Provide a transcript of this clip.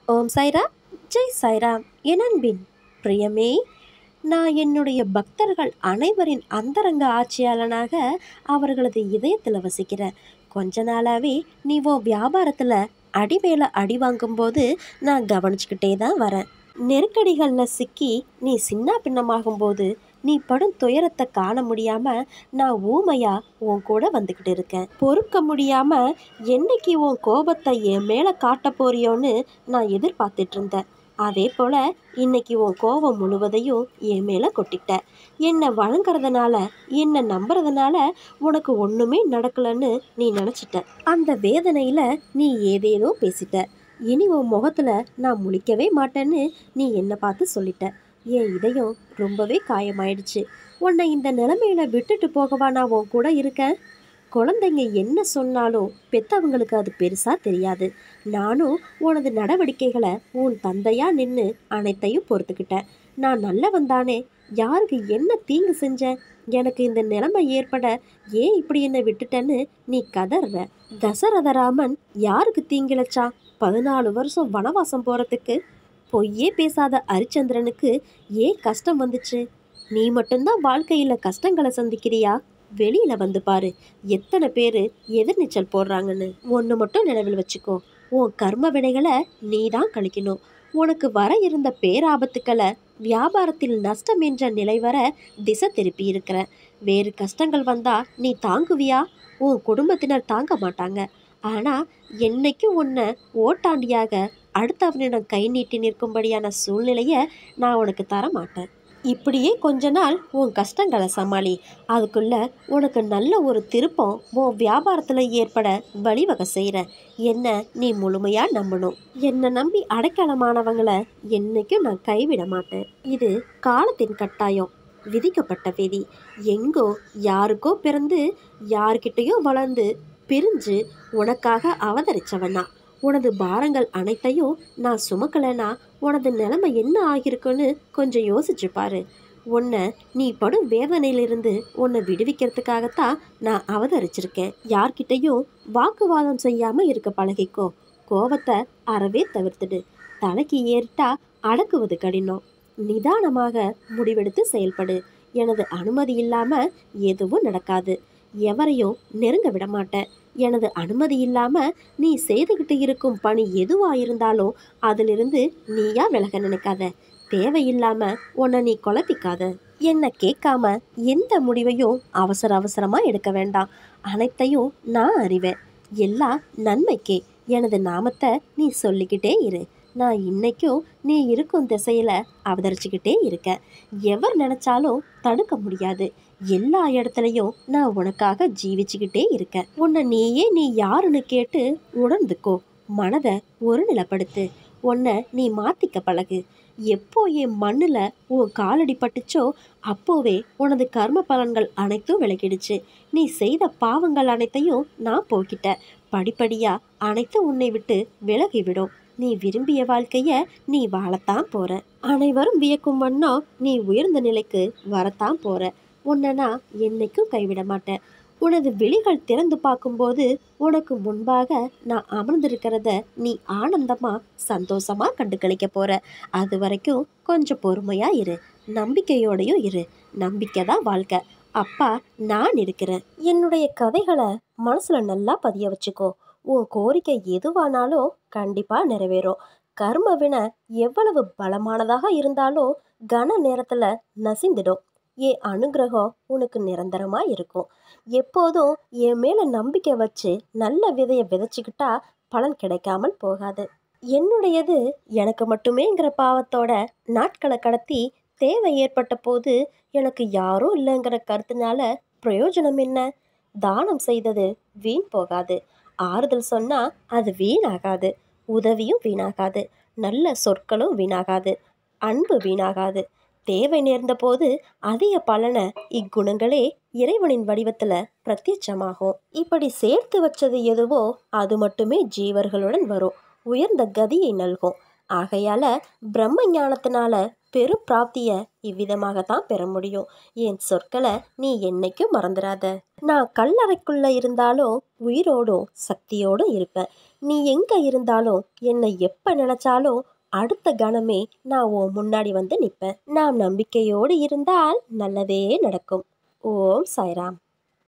ஓம் சாய்ராம் ஜெய் சாய்ராம் என் அன்பின் பிரியமே நான் என்னுடைய பக்தர்கள் அனைவரின் அந்தரங்க ஆட்சியாளனாக அவர்களது இதயத்தில் வசிக்கிறேன் கொஞ்ச நாளாவே நீ உன் வியாபாரத்தில் அடி மேலே அடி வாங்கும்போது நான் கவனிச்சுக்கிட்டே தான் வரேன் நெருக்கடிகளில் சிக்கி நீ சின்ன பின்னமாகும்போது நீ படும் துயரத்தை காண முடியாம நான் ஊமையா உன் கூட வந்துக்கிட்டு இருக்கேன் பொறுக்க முடியாம என்னைக்கு உன் கோபத்தை என் மேலே காட்ட போறியோன்னு நான் எதிர்பார்த்துட்டு இருந்தேன் அதே போல இன்னைக்கு உன் கோபம் முழுவதையும் என் மேலே கொட்டிட்ட என்னை வழங்குறதுனால என்னை நம்புறதுனால உனக்கு ஒன்றுமே நடக்கலன்னு நீ நினச்சிட்ட அந்த வேதனையில் நீ ஏதேதோ பேசிட்ட இனி உன் முகத்தில் நான் முழிக்கவே மாட்டேன்னு நீ என்னை பார்த்து சொல்லிட்ட என் இதயம் ரொம்பவே காயமாயிடுச்சு உன்னை இந்த நிலைமையில விட்டுட்டு போகவா நான் உன் கூட இருக்கேன் குழந்தைங்க என்ன சொன்னாலும் பெத்தவங்களுக்கு அது பெருசா தெரியாது நானும் உனது நடவடிக்கைகளை உன் தந்தையா நின்று அனைத்தையும் பொறுத்துக்கிட்டேன் நான் நல்லவன் தானே யாருக்கு என்ன தீங்கு செஞ்சேன் எனக்கு இந்த நிலைமை ஏற்பட ஏன் இப்படி என்னை விட்டுட்டேன்னு நீ கதற தசரதராமன் யாருக்கு தீங்கிழைச்சா பதினாலு வருஷம் வனவாசம் போறதுக்கு பொய்யே பேசாத ஹரிச்சந்திரனுக்கு ஏன் கஷ்டம் வந்துச்சு நீ மட்டும்தான் வாழ்க்கையில கஷ்டங்களை சந்திக்கிறியா வெளியில வந்து பாரு எத்தனை பேர் எதிர்நீச்சல் போடுறாங்கன்னு ஒன்று மட்டும் நினைவில் வச்சுக்கோ உன் கர்ம வினைகளை நீ தான் கழிக்கணும் உனக்கு வர இருந்த பேராபத்துக்களை வியாபாரத்தில் நஷ்டம் என்ற நிலை வர திசை திருப்பி இருக்கிற வேறு கஷ்டங்கள் வந்தா நீ தாங்குவியா உன் குடும்பத்தினர் தாங்க மாட்டாங்க ஆனா என்னைக்கும் உன்னை ஓட்டாண்டியாக அடுத்தவனிடம் கை நீட்டி நிற்கும்படியான சூழ்நிலையை நான் உனக்கு தர மாட்டேன் இப்படியே கொஞ்ச நாள் உன் கஷ்டங்களை சமாளி அதுக்குள்ள உனக்கு நல்ல ஒரு திருப்பம் உன் வியாபாரத்தில் ஏற்பட வழிவகை செய்கிற என்ன நீ முழுமையாக நம்பணும் என்னை நம்பி அடைக்கலமானவங்களை என்னைக்கும் நான் கைவிட மாட்டேன் இது காலத்தின் கட்டாயம் விதிக்கப்பட்ட விதி எங்கோ யாருக்கோ பிறந்து யார்கிட்டயோ வளர்ந்து பிரிஞ்சு உனக்காக அவதரிச்சவனா உனது பாரங்கள் அனைத்தையும் நான் சுமக்கலைனா உனது நிலைமை என்ன ஆகிருக்குன்னு கொஞ்சம் யோசிச்சு பாரு உன்னை நீ படும் வேதனையிலிருந்து உன்னை விடுவிக்கிறதுக்காகத்தான் நான் அவதரிச்சிருக்கேன் யார்கிட்டையும் வாக்குவாதம் செய்யாம இருக்க பழகிக்கோ கோவத்தை அறவே தவிர்த்துடு தலைக்கு ஏறிட்டா அடக்குவது கடினம் நிதானமாக முடிவெடுத்து செயல்படு எனது அனுமதி இல்லாம எதுவும் நடக்காது எவரையும் நெருங்க விட மாட்டேன் எனது அனுமதி இல்லாம நீ செய்துகிட்டு இருக்கும் பணி எதுவா இருந்தாலும் அதிலிருந்து நீயா விலக நினைக்காத தேவையில்லாம உன்னை நீ குழப்பிக்காத என்னை கேட்காம எந்த முடிவையும் அவசர அவசரமா எடுக்க வேண்டாம் அனைத்தையும் நான் அறிவேன் எல்லாம் நன்மைக்கே எனது நாமத்தை நீ சொல்லிக்கிட்டே இரு நான் இன்னைக்கும் நீ இருக்கும் திசையில அவதரிச்சுக்கிட்டே இருக்க எவர் நினைச்சாலும் தடுக்க முடியாது எல்லா இடத்துலையும் நான் உனக்காக ஜீவிச்சுக்கிட்டே இருக்கேன் உன்னை நீயே நீ யாருன்னு கேட்டு உணர்ந்துக்கோ மனதை ஒரு நிலப்படுத்து உன்னை நீ மாத்திக்க பழகு எப்போ என் மண்ணில் உன் காலடி பட்டுச்சோ அப்போவே உனது கர்ம பலன்கள் அனைத்தும் விலகிடுச்சு நீ செய்த பாவங்கள் அனைத்தையும் நான் போக்கிட்டேன் படிப்படியா அனைத்தும் உன்னை விட்டு விலகிவிடும் நீ விரும்பிய வாழ்க்கைய நீ வாழத்தான் போற அனைவரும் வியக்கும் வண்ணம் நீ உயர்ந்த நிலைக்கு வரத்தான் போற உன்னை நான் என்னைக்கும் கைவிட மாட்டேன் உனது விழிகள் திறந்து பார்க்கும்போது உனக்கு முன்பாக நான் அமர்ந்திருக்கிறத நீ ஆனந்தமா சந்தோஷமா கண்டு கழிக்க போற அது வரைக்கும் கொஞ்சம் பொறுமையா இரு நம்பிக்கையோடையும் இரு நம்பிக்கை தான் வாழ்க்கை அப்பா நான் இருக்கிறேன் என்னுடைய கதைகளை மனசுல நல்லா பதிய வச்சுக்கோ உன் கோரிக்கை எதுவானாலும் கண்டிப்பா நிறைவேறும் கர்ம வினை எவ்வளவு பலமானதாக இருந்தாலும் கன நேரத்துல நசிந்துடும் என் அனுகிரகம் உனக்கு நிரந்தரமா இருக்கும் எப்போதும் என் மேல நம்பிக்கை வச்சு நல்ல விதையை விதைச்சுக்கிட்டா பலன் கிடைக்காமல் போகாது என்னுடையது எனக்கு மட்டுமேங்கிற பாவத்தோட நாட்களை கடத்தி தேவை ஏற்பட்ட போது எனக்கு யாரும் இல்லைங்கிற கருத்துனால பிரயோஜனம் என்ன தானம் செய்தது வீண் போகாது ஆறுதல் சொன்னா அது வீணாகாது உதவியும் வீணாகாது நல்ல சொற்களும் வீணாகாது அன்பு வீணாகாது தேவை நேர்ந்த போது அதிக பலனை இக்குணங்களே இறைவனின் வடிவத்துல பிரத்யட்சமாகும் இப்படி சேர்த்து வச்சது எதுவோ அது மட்டுமே ஜீவர்களுடன் வரும் உயர்ந்த கதியை நல்கும் ஆகையால பிரம்ம ஞானத்தினால பெரும் பிராப்திய இவ்விதமாகத்தான் பெற முடியும் என் சொற்களை நீ என்னைக்கும் மறந்துடாத நான் கல்லறைக்குள்ள இருந்தாலும் உயிரோடும் சக்தியோடும் இருப்பேன் நீ எங்க இருந்தாலும் என்னை எப்ப நினைச்சாலும் அடுத்த கணமே நான் உன் முன்னாடி வந்து நிற்பேன் நாம் நம்பிக்கையோடு இருந்தால் நல்லதே நடக்கும் ஓம் சாய்ராம்